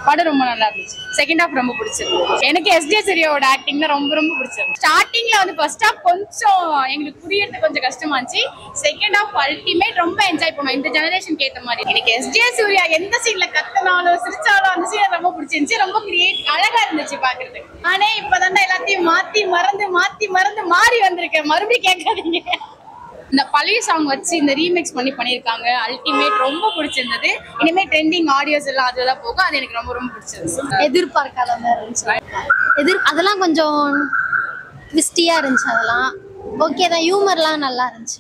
படம் ரொம்ப நல்லா இருந்துச்சு செகண்ட் ஹாஃப் ரொம்ப பிடிச்சிருந்துச்சு எனக்கு எஸ்ஜே சூர்யாவோட ஆக்டிங் தான் ரொம்ப ரொம்ப பிடிச்சிருந்துச்சு ஸ்டார்டிங்ல வந்து ஃபர்ஸ்ட் ஹாஃப் கொஞ்சம் எங்களுக்கு புரியறது கொஞ்சம் கஷ்டமா இருந்துச்சு செகண்ட் ஹாஃப் அல்டிமேட் ரொம்ப என்ஜாய் பண்ணோம் இந்த ஜெனரேஷனுக்கு ஏத்த மாதிரி எனக்கு எஸ்ஜே சூர்யா எந்த சீன்ல கத்துனாலும் சிரிச்சாலும் அந்த சீன் ரொம்ப பிடிச்சிருந்துச்சு ரொம்ப கிரியேட் அழகா இருந்துச்சு பாக்குறதுக்கு நானே இப்பதான் எல்லாத்தையும் மாத்தி மறந்து மாத்தி மறந்து மாறி வந்திருக்கேன் மறுபடியும் கேட்காதீங்க இந்த பழைய சாங் வச்சு இந்த ரீமிக்ஸ் பண்ணி பண்ணியிருக்காங்க அல்டிமேட் ரொம்ப பிடிச்சிருந்தது இனிமே ட்ரெண்டிங் ஆடியோஸ் எல்லாம் அதுதான் போகும் அது எனக்கு ரொம்ப ரொம்ப பிடிச்சிருந்துச்சு எதிர்பார்க்காத மாதிரி இருந்துச்சு எதிர் அதெல்லாம் கொஞ்சம் ட்விஸ்டியா இருந்துச்சு அதெல்லாம் ஓகே தான் ஹியூமர்லாம் நல்லா இருந்துச்சு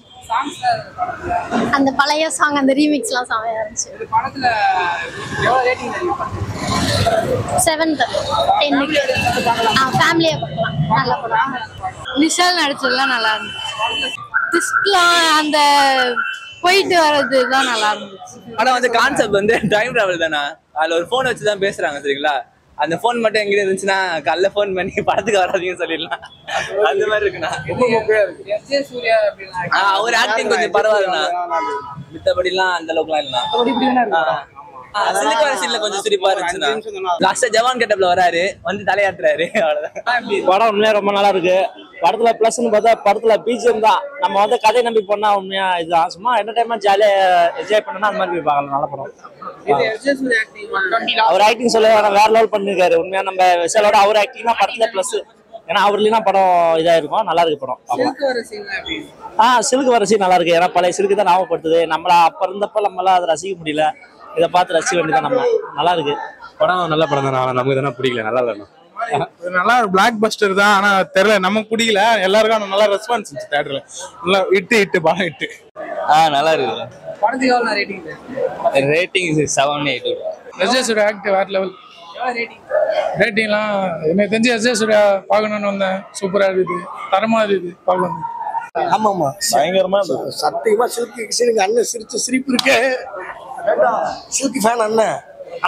அந்த பழைய சாங் அந்த ரீமிக்ஸ்லாம் செமையா இருந்துச்சு படத்துல எவ்வளவு ரேட்டிங் தெரியும் செவன் டென்னுக்கு ஆ ஃபேமிலியாக பார்க்கலாம் நல்ல படம் விஷால் நடிச்சதுலாம் நல்லா இருந்துச்சு ட்விஸ்ட்லாம் அந்த போயிட்டு வர்றது தான் நல்லா இருந்துச்சு ஆனா வந்து கான்செப்ட் வந்து டைம் டிராவல் தானே அதுல ஒரு போன் வச்சு தான் பேசுறாங்க சரிங்களா அந்த போன் மட்டும் எங்கிட்ட இருந்துச்சுன்னா காலைல போன் பண்ணி படத்துக்கு வராதீங்கன்னு சொல்லிடலாம் அந்த மாதிரி இருக்குண்ணா எஸ்ஜே சூர்யா அப்படின்னா ஆஹ் அவர் ஆக்டிங் கொஞ்சம் பரவாயில்லண்ணா மித்தபடிலாம் அந்த அளவுக்குலாம் இல்லைண்ணா சிலுக்கு வர சீன்ல கொஞ்சம் சிரிப்பா இருந்துச்சுண்ணா லாஸ்டா ஜவான் கெட்டப்ல வராரு வந்து தலையாட்டுறாரு அவ்வளவுதான் படம் உண்மையா ரொம்ப நல்லா இருக்கு படத்துல பிளஸ்னு பார்த்தா படத்துல பிஜிஎம் தான் நம்ம வந்து கதை நம்பி பண்ணா உண்மையா இதுதான் சும்மா என்டர்டைன்மெண்ட் ஜாலியா என்ஜாய் பண்ணனா அந்த மாதிரி போய் பார்க்கலாம் நல்ல படம் இது எஸ்ஜே சூர்யா ஆக்டிங் அவர் ஆக்டிங் சொல்ல வேணாம், வேற லெவல் பண்ணிருக்காரு உண்மையா நம்ம விஷாலோட அவர் ஆக்டிங் தான் படத்துல பிளஸ் ஏன்னா அவர் இல்லைன்னா படம் இதா இருக்கும் நல்லா இருக்கு படம் பார்க்கலாம். சில்க் வர சீன் அப்படி ஆ சிலுக்கு வர சீன் நல்லா இருக்கு ஏன்னா பழைய சிலுக்கு தான் ஞாபகப்படுத்துது நம்மள அப்ப இருந்தப்ப நம்மளால அதை ரசிக்க முடியல இதை பார்த்து ரசிக்க வேண்டியதான் நம்ம நல்லா இருக்கு படம் நல்ல படம் தானே நமக்கு தானே பிடிக்கல நல்லா இல்லைண்ணா இது நல்லா பிளாக் பஸ்டர் தான் ஆனா தெரியல நமக்கு பிடிக்கல எல்லாருக்கும் ஆனா நல்லா ரெஸ்பான்ஸ் இருந்துச்சு தேட்டர்ல நல்லா இட்டு இட்டு படம் இட்டு ஆ நல்லா இருக்கு படத்துக்கு எவ்வளவு ரேட்டிங் தெரியும் rating seven eight SJ Suryah act வேற லெவல் எவ்வளவு ரேட்டிங் ரேட்டிங்லாம் எனக்கு தெரிஞ்சு எஸ்ஜே சூர்யா பார்க்கணும்னு வந்தேன் சூப்பரா இருக்குது தரமா இருக்குது பார்க்கணும் ஆமா ஆமா பயங்கரமா சத்தியமா சில்கி கிருஷ்ணனுக்கு அண்ணன் சிரிச்ச சிரிப்பு இருக்கே சில்கி ஃபேன் அண்ணன்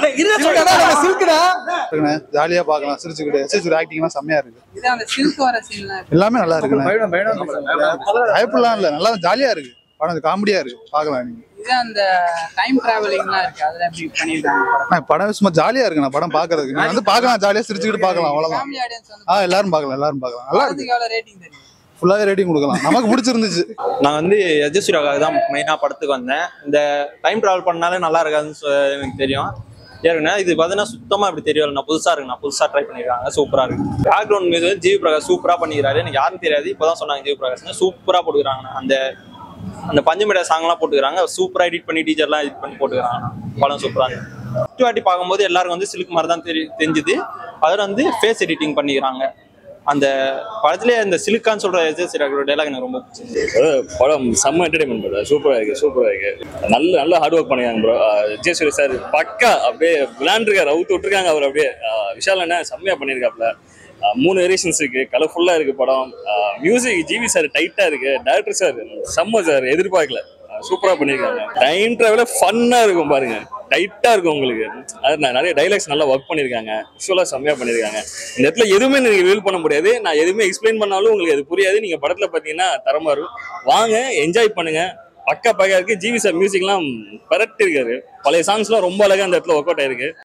ஜாலியா பார்க்கலாம் சிரிச்சுக்கிட்டு எஸ்ஜே சூர்யா ஆக்டிங்லாம் செம்மையா இருக்கு இது அந்த சில்க் வர சீன்ல எல்லாமே நல்லா இருக்கு பயப்படலாம் இல்ல நல்லா ஜாலியா இருக்கு படம் காமெடியா இருக்கு பார்க்கலாம் நீங்க இது அந்த டைம் டிராவலிங்லாம் இருக்கு அதுல எப்படி பண்ணிருக்காங்க படம் ஆனா, படம் சும்மா ஜாலியா இருக்குண்ணா படம் பாக்குறதுக்கு நீங்க வந்து பார்க்கலாம் ஜாலியா சிரிச்சுக்கிட்டு பார்க்கலாம் அவ்வளவுதான் ஃபேமிலி ஆடியன்ஸ் வந்து ஆ எல்லாரும் பார்க்கலாம் எல்லாரும் பார்க்கலாம் நல்லா இருக்கு படத்துக்கு எவ்வளவு ரேட்டிங் தெரியும் ஃபுல்லாவே ரேட்டிங் கொடுக்கலாம் நமக்கு பிடிச்சிருந்துச்சு நான் வந்து எஜஸ்வராக தான் மெயினாக படத்துக்கு வந்தேன் இந்த டைம் ட்ராவல் பண்ணாலே நல்லா இருக்காதுன்னு சொ- எனக்கு தெரியும் ஏன்னா இது பார்த்தீங்கன்னா சுத்தமாக இப்படி தெரியல நான் புதுசாக இருக்கு நான் புதுசாக ட்ரை பண்ணியிருக்காங்க சூப்பராக இருக்கு பேக்ரவுண்ட் மியூசிக் வந்து ஜிவி பிரகாஷ் சூப்பராக பண்ணிக்கிறாரு எனக்கு யாரும் தெரியாது இப்போதான் சொன்னாங்க ஜிவி பிரகாஷ் சூப்பராக போட்டுக்கிறாங்க அந்த அந்த பஞ்சமிட சாங்லாம் போட்டுக்கிறாங்க சூப்பராக எடிட் பண்ணி டீச்சர்லாம் எடிட் பண்ணி போட்டுக்கிறாங்க படம் சூப்பராக இருக்கு ஃபஸ்ட் வாட்டி பார்க்கும்போது எல்லாருக்கும் வந்து சில்க் மாதிரி தான் தெரி தெரிஞ்சுது அதில் வந்து ஃபேஸ் எடிட்டிங் பண்ணிக்கிறாங்க அந்த படத்துலேயே அந்த சிலுக்கான்னு சொல்ற எஜஸ்வராக டைலாக் எனக்கு ரொம்ப பிடிச்சிருந்துச்சு படம் செம்ம என்டர்டைன்மெண்ட் ப்ரோ சூப்பராக இருக்கு சூப்பராக இருக்கு நல்ல நல்ல ஹார்ட் ஒர்க் பண்ணிருக்காங்க ப்ரோ விஜயசூரி சார் பக்கா அப்படியே விளையாண்டுருக்காரு அவுத்து விட்டுருக்காங்க அவர் அப்படியே அஹ் விஷால் அண்ணா செம்மையா பண்ணியிருக்காப்ல அஹ் மூணு வேரியேஷன்ஸ் இருக்கு கலர்ஃபுல்லா இருக்கு படம் மியூசிக் ஜிவி சார் டைட்டா இருக்கு டேரக்டர் சார் செம்ம சார் எதிர்பார்க்கல சூப்பரா பண்ணியிருக்காங்க டைம் டிராவல ஃபன்னா இருக்கும் பாருங்க டைட்டா இருக்கும் உங்களுக்கு அது நான் நிறைய டைலாக்ஸ் நல்லா ஒர்க் பண்ணியிருக்காங்க விஷுவலா செம்மையா பண்ணியிருக்காங்க இந்த இடத்துல எதுவுமே நீங்க ரிவீல் பண்ண முடியாது நான் எதுவுமே எக்ஸ்பிளைன் பண்ணாலும் உங்களுக்கு அது புரியாது நீங்க படத்துல பாத்தீங்கன்னா தரமா இருக்கும் வாங்க என்ஜாய் பண்ணுங்க பக்கா பக்கா இருக்கு ஜிவி சார் மியூசிக்லாம் பரட்டி இருக்காரு பழைய சாங்ஸ்லாம் ரொம்ப அழகா அந்த இடத்துல ஒர்க் அவுட் ஆயிருக்கு